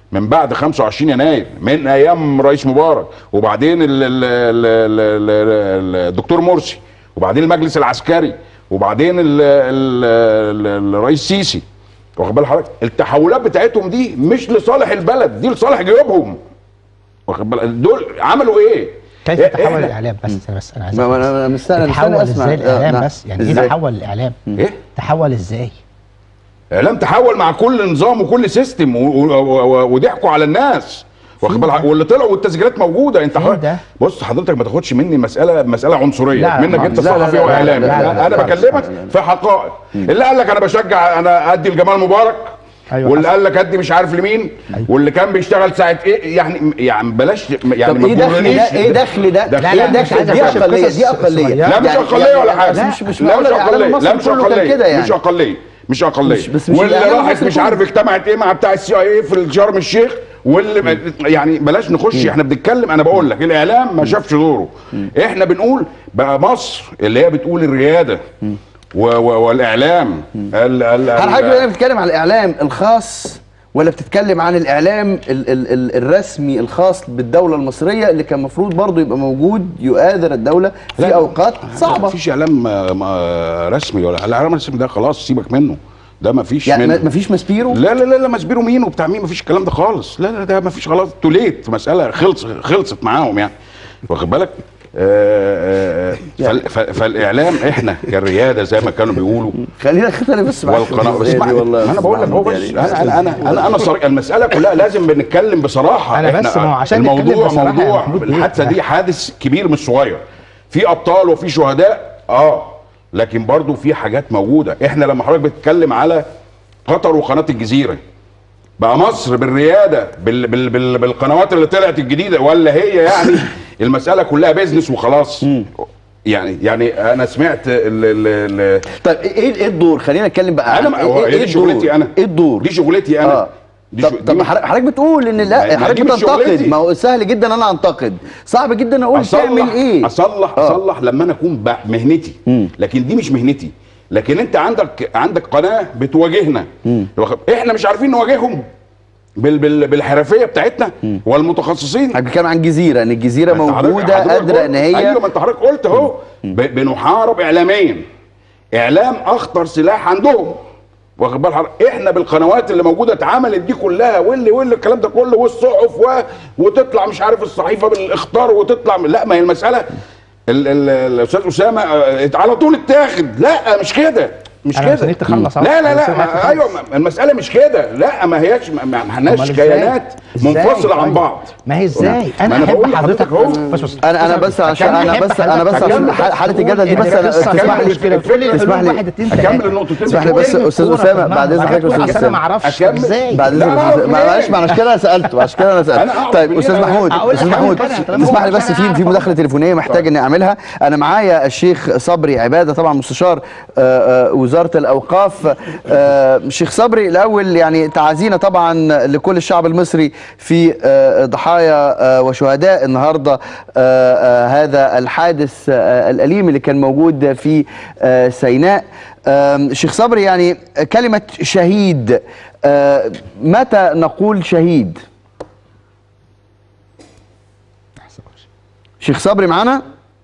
من بعد 25 يناير من ايام رئيس مبارك وبعدين ال- ال- ال- ال- ال- ال- الدكتور مرسي وبعدين المجلس العسكري وبعدين ال- ال- ال- الرئيس سيسي واخد بال حضرتك التحولات بتاعتهم دي مش لصالح البلد دي لصالح جيوبهم واخد بالك دول عملوا ايه كيف إيه- تحول إحنا- الاعلام بس انا بس انا عايز ما- ما أفهم. انا مستني تحول مستني اسمع ازاي آه، الاعلام نعم. بس يعني ايه إزاي؟ تحول الاعلام ايه تحول ازاي اعلام تحول مع كل نظام وكل سيستم و- و- و- وضحكوا على الناس واخد بالك واللي طلعوا والتسجيلات موجوده انت فين حضرتك ده؟ بص حضرتك ما تاخدش مني مساله مساله عنصريه لا، منك ما- انت لا، لا، صحفي لا، لا، واعلامي لا، لا، لا، انا لا، بكلمك لا، لا. في حقائق اللي قال لك انا بشجع انا ادي لجمال مبارك أيوة واللي حصل. قال لك ادي مش عارف لمين أيوة. واللي كان بيشتغل ساعه ايه يعني يعني بلاش يعني طب ما ايه دخل تجرنيش. ده ايه دخل ده لا، ايه لا، مش دخل عايز دي أخش في اقليه قصص دي اقليه صغيرة. لا مش يعني- اقليه ولا يعني- حاجه بس مش مش لا معقول مش الاعلام اقليه المصري لا مش كله كان اقليه كده يعني مش اقليه مش اقليه مش- بس مش واللي الإعلام راحت المصري مش كله. عارف اجتمعت ايه مع بتاع السي اي في شرم الشيخ واللي يعني بلاش نخش احنا بنتكلم انا بقول لك الاعلام ما شافش دوره احنا بنقول بقى مصر اللي هي بتقول الرياده و و والاعلام ال ال هل ال- حضرتك بقى بتتكلم عن الاعلام الخاص ولا بتتكلم عن الاعلام ال ال ال الرسمي الخاص بالدوله المصريه اللي كان المفروض برضه يبقى موجود يؤازر الدوله في لا، اوقات صعبه مفيش اعلام آه، ما- رسمي ولا الاعلام الرسمي ده خلاص سيبك منه ده مفيش يعني منه ما- مفيش مسبيرو لا لا لا لا مسبيرو مين وبتاع مين مفيش الكلام ده خالص لا لا ده مفيش خلاص توليت مساله خلص خلصت معاهم يعني واخد بالك آه، آه، فال- ف- فالاعلام احنا كالرياده زي ما كانوا بيقولوا خلينا خلينا بس معاك في والقناه الجزئية اسمع دي والله انا بقول لك هو بس يعني انا انا انا انا, أنا صريح المساله كلها لازم بنتكلم بصراحه أنا بس إحنا ما هو عشان نتكلم الموضوع بصراحة يا موضوع محمود بيه. الحادثه دي حادث كبير مش صغير في ابطال وفي شهداء اه لكن برضو في حاجات موجوده احنا لما حضرتك بتتكلم على قطر وقناه الجزيره بقى مصر بالرياده بال بال بال بالقنوات اللي طلعت الجديده ولا هي يعني المساله كلها بيزنس وخلاص يعني يعني انا سمعت ال ال ال طيب ايه ايه الدور خلينا نتكلم بقى انا عن ما- ايه, هو إيه دي الدور شغلتي انا ايه الدور دي شغلتي انا اه دي طب شغ- طب دي- حضرتك حضرتك بتقول ان ما- لا ما حضرتك دي مش بتنتقد شغلتي. ما هو سهل جدا ان انا انتقد صعب جدا اقول تعمل ايه اصلح آه. اصلح لما انا اكون ب- مهنتي لكن دي مش مهنتي لكن انت عندك عندك قناه بتواجهنا واخد- احنا مش عارفين نواجههم بال بال بالحرفيه بتاعتنا والمتخصصين احنا بنتكلم عن جزيره ان الجزيره ما أنت حضرتك- موجوده حضرتك قادره قلت- ان هي ايوه ما انت حضرتك قلت اهو ب- بنحارب اعلاميا اعلام اخطر سلاح عندهم واخد بال حضرتك احنا بالقنوات اللي موجوده اتعملت دي كلها واللي واللي الكلام ده كله والصحف و... وتطلع مش عارف الصحيفه بالاخطار وتطلع لا ما هي المساله ال- ال- الاستاذ اسامه آه، على طول اتاخد لا مش كده مش أنا كده مستنيك تخلص أهو. لا لا أنا لا مستنيك ما تخلص. ايوه ما- المساله مش كده لا ما هياش ما ما- ما احناش أمال إزاي؟ كيانات إزاي؟ منفصله عن طيب. بعض ما هي ازاي ما انا أنا احب بقول حضرتك لحضرتك أهو. بص بص انا انا بس عشان أكمل انا حب بس انا بس حضرتك. عشان أكمل. حاله الجدل دي بس إن أنا- القصة تسمح لي كده. تقول لي تسمح لي واحد اتنين أكمل تلاتة. النقطتين اسمح لي بس تقول لي استاذ الكورة اسامه في بعد دماغك. اذنك يا أصل استاذ انا ما اسامه اعرفش أكمل. ازاي بعد لا، اذنك أنا يا أستاذ- أعرف ما- معلش منين؟ ما عشان كده انا سالته عشان كده انا أنا سالته أعرف طيب منين؟ استاذ أنا- محمود أقول لك استاذ حاجة محمود تانية، طالما اسمح هو لي بس عشان في في أعرف مداخله تليفونيه محتاج اني اعملها انا معايا الشيخ صبري عباده طبعا مستشار آه، آه، وزاره الاوقاف آه، شيخ صبري الاول يعني تعازينا طبعا لكل الشعب المصري في آه، ضحايا آه، وشهداء النهارده آه، آه، هذا الحادث آه، الاليم اللي كان موجود في آه، سيناء آم، شيخ صبري يعني كلمه شهيد آه، متى نقول شهيد شيخ صبري معانا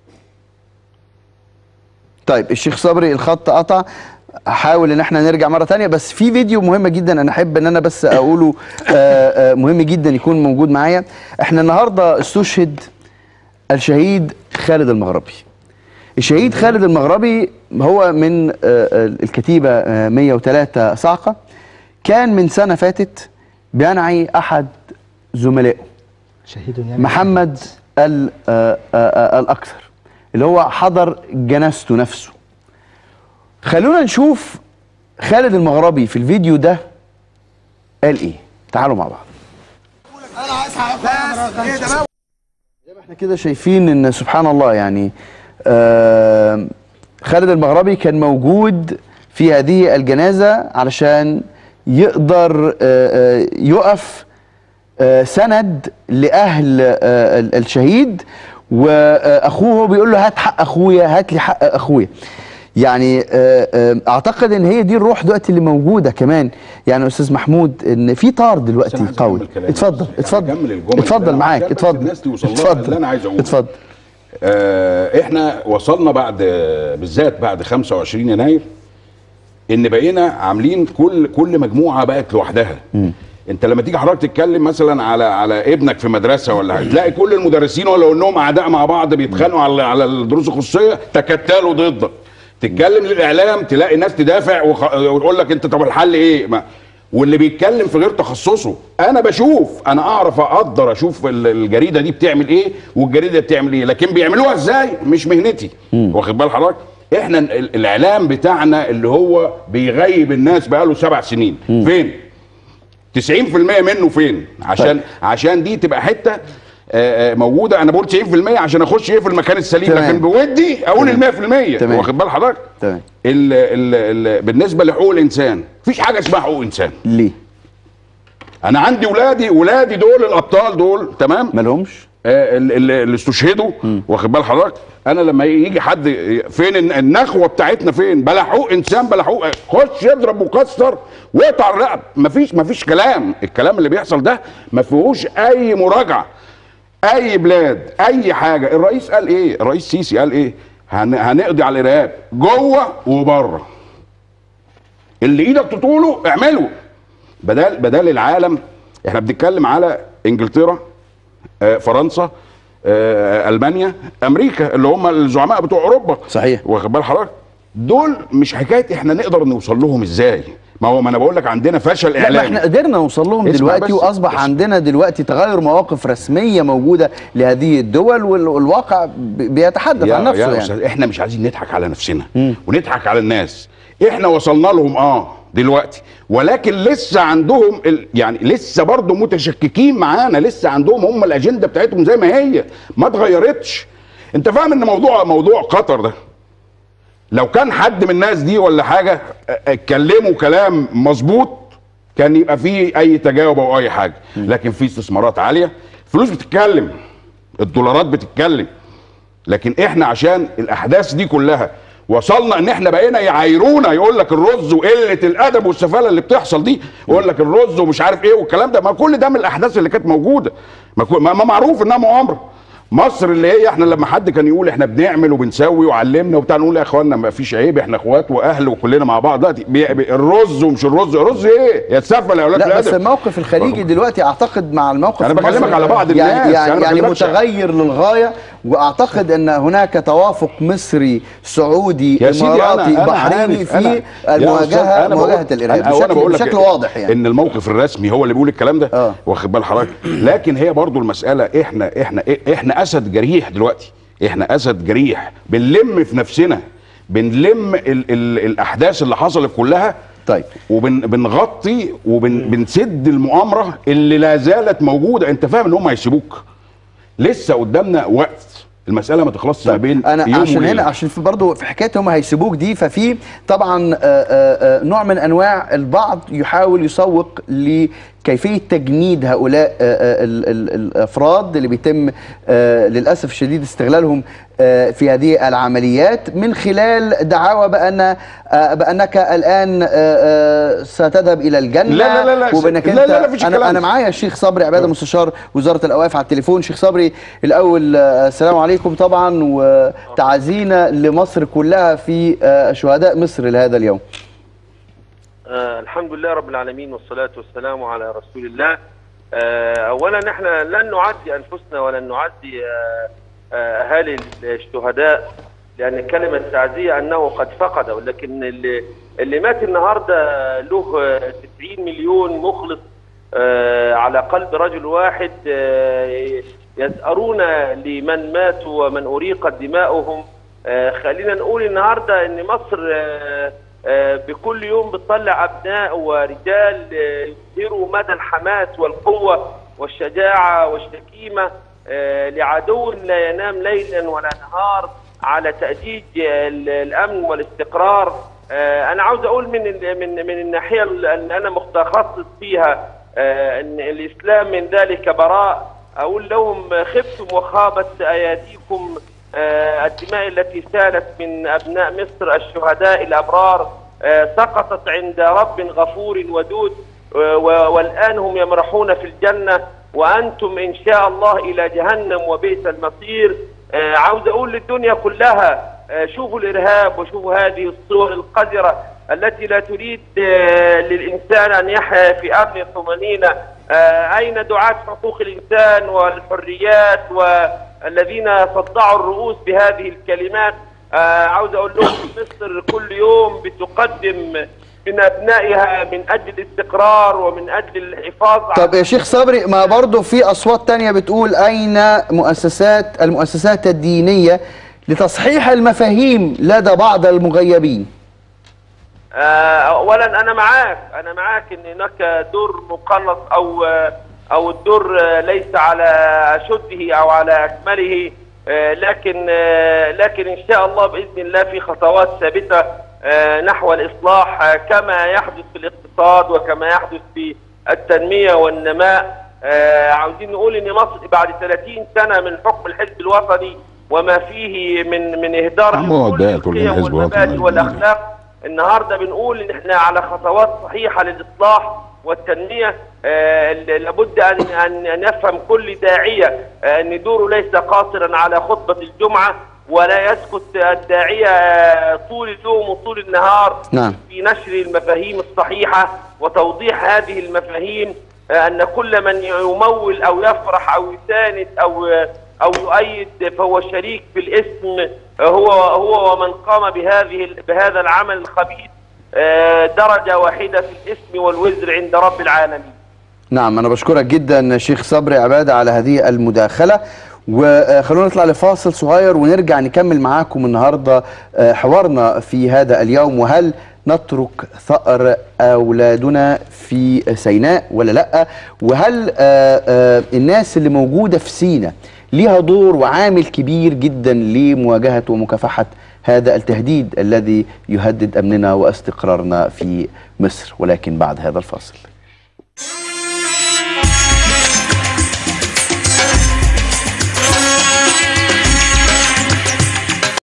طيب الشيخ صبري الخط قطع احاول ان احنا نرجع مره تانية بس في فيديو مهم جدا انا احب ان انا بس اقوله آه، آه، مهم جدا يكون موجود معايا احنا النهارده استشهد الشهيد خالد المغربي الشهيد خالد المغربي هو من آه، آه، الكتيبه آه، 103 صاعقه كان من سنه فاتت بينعي احد زملائه شهيد يمين محمد ال- آه، آه، آه، الأكثر اللي هو حضر جنازته نفسه خلونا نشوف خالد المغربي في الفيديو ده قال ايه تعالوا مع بعض زي ما احنا كده شايفين ان سبحان الله يعني آه خالد المغربي كان موجود في هذه الجنازة علشان يقدر آه آه يقف آه، سند لاهل آه، ال- الشهيد واخوه بيقول له هات حق اخويا هات لي حق اخويا يعني آه، آه، اعتقد ان هي دي الروح دلوقتي اللي موجوده كمان يعني يا استاذ محمود ان في طار بس دلوقتي أنا عايز قوي أكمل كلامي. اتفضل يعني اتفضل أكمل الجمل اتفضل كده معاك عشان بس اتفضل الناس توصل لها اللي أنا عايز أقوله. اتفضل آه احنا وصلنا بعد بالذات بعد 25 يناير ان بقينا عاملين كل كل مجموعه بقت لوحدها انت لما تيجي حضرتك تتكلم مثلا على على ابنك في مدرسه ولا حاجه تلاقي كل المدرسين ولو انهم اعداء مع بعض بيتخانقوا على على الدروس الخصوصيه تكتلوا ضدك تتكلم للاعلام تلاقي ناس تدافع وخ- ويقول لك انت طب الحل ايه ما واللي بيتكلم في غير تخصصه انا بشوف انا اعرف اقدر اشوف ال- الجريده دي بتعمل ايه والجريده بتعمل ايه لكن بيعملوها ازاي مش مهنتي واخد بال حضرتك احنا ال- الاعلام بتاعنا اللي هو بيغيب الناس بقاله سبع سنين فين 90% منه فين عشان طيب. عشان دي تبقى حته آه، آه، موجوده انا بقول 90% عشان اخش ايه في المكان السليم تمام. لكن بودي اقول ال 100% تمام. واخد بال حضرتك تمام ال ال ال بالنسبه لحقوق الانسان مفيش حاجه اسمها حقوق انسان ليه انا عندي ولادي ولادي دول الابطال دول تمام مالهمش آه، ال- ال- اللي استشهدوا واخد بال حضرتك انا لما يجي حد فين الن- النخوه بتاعتنا فين بلا حقوق انسان بلا حقوق خش يضرب مكسر ويقطع الرقب مفيش مفيش كلام الكلام اللي بيحصل ده ما فيهوش اي مراجعه اي بلاد اي حاجه الرئيس قال ايه الرئيس سيسي قال ايه هن- هنقضي على الارهاب جوه وبره اللي ايدك تطوله اعمله بدل بدل العالم احنا بنتكلم على انجلترا آه، فرنسا آه، المانيا امريكا اللي هم الزعماء بتوع اوروبا صحيح. واخد بال حضرتك دول مش حكايه احنا نقدر نوصل لهم ازاي ما هو ما انا بقول لك عندنا فشل لا ما اعلامي احنا قدرنا نوصل لهم اسمع دلوقتي بس- واصبح بس. عندنا دلوقتي تغير مواقف رسميه موجوده لهذه الدول وال- والواقع ب- بيتحدث يا عن نفسه يا يعني أستاذ احنا مش عايزين نضحك على نفسنا ونضحك على الناس احنا وصلنا لهم اه دلوقتي ولكن لسه عندهم ال... يعني لسه برضه متشككين معانا لسه عندهم هم الاجنده بتاعتهم زي ما هي ما اتغيرتش انت فاهم ان موضوع موضوع قطر ده لو كان حد من الناس دي ولا حاجه اه، اتكلموا كلام مظبوط كان يبقى فيه اي تجاوب او اي حاجه لكن في استثمارات عاليه فلوس بتتكلم الدولارات بتتكلم لكن احنا عشان الاحداث دي كلها وصلنا ان احنا بقينا يعايرونا يقول لك الرز وقله الادب والسفاله اللي بتحصل دي يقول لك الرز ومش عارف ايه والكلام ده ما كل ده من الاحداث اللي كانت موجوده ما, كو- ما ما معروف انها مؤامره مصر اللي هي احنا لما حد كان يقول احنا بنعمل وبنسوي وعلمنا وبتاع نقول يا اخوانا ما فيش عيب احنا اخوات واهل وكلنا مع بعض دلوقتي بي- بي- الرز ومش الرز رز ايه يا السفله يا اولاد لا بس الادب الموقف الخليجي دلوقتي اعتقد مع الموقف أنا بكلمك المصري على بعض يعني الناس، يعني, أنا ما يعني بكلمكش- متغير للغايه واعتقد ان هناك توافق مصري سعودي يا سيدي اماراتي أنا- أنا بحريني عارف، في أنا- يا أستاذ، المواجهه أنا مواجهه بقول- الارهاب أنا- أنا بشكل, بقول لك بشكل واضح يعني ان الموقف الرسمي هو اللي بيقول الكلام ده آه. واخد بال حضرتك لكن هي برضو المساله احنا احنا احنا اسد جريح دلوقتي احنا اسد جريح بنلم في نفسنا بنلم ال ال الاحداث اللي حصلت كلها طيب وبنغطي وبنسد المؤامره اللي لا زالت موجوده انت فاهم ان هم هيسيبوك لسه قدامنا وقت المساله ما تخلصش ما بين انا يوم عشان وليلة. هنا عشان في برضه في حكايه هم هيسيبوك دي ففي طبعا آه، آه، آه، نوع من انواع البعض يحاول يسوق لكيفيه تجنيد هؤلاء آه، آه، ال- ال- الافراد اللي بيتم آه، للاسف الشديد استغلالهم آه، في هذه العمليات من خلال دعاوى بان آه، بانك الان آه، آه، ستذهب الى الجنه لا- لا- لا، وبانك لا- لا- انت لا، مفيش انا الكلام انا ده. معايا الشيخ صبري عباده مستشار وزاره الاوقاف على التليفون شيخ صبري الاول آه، السلام عليكم طبعا وتعازينا لمصر كلها في آه، شهداء مصر لهذا اليوم آه الحمد لله رب العالمين والصلاة والسلام على رسول الله آه أولا نحن لن نعدي أنفسنا ولن نعدي آه آه أهالي الشهداء لأن كلمة تعزية أنه قد فقد ولكن اللي, اللي مات النهاردة له آه، 90 مليون مخلص آه على قلب رجل واحد آه يسأرون لمن ماتوا ومن أريقت دماؤهم آه خلينا نقول النهارده ان مصر آه آه بكل يوم بتطلع ابناء ورجال آه يظهروا مدى الحماس والقوه والشجاعه والشكيمه آه لعدو لا ينام ليلا ولا نهار على تأديج ال- الامن والاستقرار آه انا عاوز اقول من ال- من من الناحيه اللي انا متخصص فيها آه ان الاسلام من ذلك براء اقول لهم خفتم وخابت اياديكم آه، الدماء التي سالت من أبناء مصر الشهداء الأبرار آه، سقطت عند رب غفور ودود آه، و- والآن هم يمرحون في الجنة وأنتم إن شاء الله إلى جهنم وبئس المصير آه، عاوز أقول للدنيا كلها آه، شوفوا الإرهاب وشوفوا هذه الصور القذرة التي لا تريد آه، للإنسان أن يحيا في أمن طمأنينة آه، أين دعاة حقوق الإنسان والحريات والذين صدعوا الرؤوس بهذه الكلمات آه، عاوز أقول لهم مصر كل يوم بتقدم من أبنائها من أجل الاستقرار ومن أجل الحفاظ على طب يا شيخ صبري ما برضه في اصوات تانية بتقول اين مؤسسات المؤسسات الدينيه لتصحيح المفاهيم لدى بعض المغيبين آه، اولا انا معاك انا معاك ان هناك دور مقلص او آه، او الدور آه، ليس على اشده او على اكمله آه، لكن آه، لكن ان شاء الله باذن الله في خطوات ثابته آه، نحو الاصلاح آه، كما يحدث في الاقتصاد وكما يحدث في التنميه والنماء آه، عاوزين نقول ان مصر بعد 30 سنه من حكم الحزب الوطني وما فيه من من اهدار عم هو لكل ده تقول لنا القيم حزب وطني والمبادئ ولا والاخلاق النهارده بنقول ان احنا على خطوات صحيحه للاصلاح والتنميه آه ل- لابد ان ان ان يفهم كل داعيه آه ان دوره ليس قاصرا على خطبه الجمعه ولا يسكت الداعيه آه، طول اليوم وطول النهار نعم. في نشر المفاهيم الصحيحه وتوضيح هذه المفاهيم آه، ان كل من يمول او يفرح او يساند او او يؤيد فهو شريك في الاسم آه، هو هو ومن قام بهذه بهذا العمل الخبيث آه، درجه واحده في الاسم والوزر عند رب العالمين. نعم أنا بشكرك جدا شيخ صبري عبادة على هذه المداخلة وخلونا نطلع لفاصل صغير ونرجع نكمل معاكم النهاردة آه، حوارنا في هذا اليوم وهل نترك ثأر أولادنا في سيناء ولا لأ وهل آه، آه، الناس اللي موجودة في سيناء ليها دور وعامل كبير جدا لمواجهة ومكافحة هذا التهديد الذي يهدد أمننا واستقرارنا في مصر ولكن بعد هذا الفاصل